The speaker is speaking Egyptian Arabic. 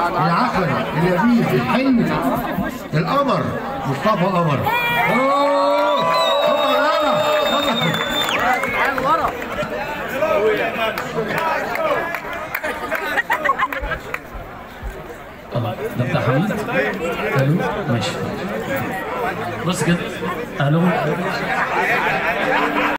العقرب اليمين الحلم القمر مصطفى قمر اوه قمر يلا قمر اه ده بتاع حميد الو ماشي بص كده الو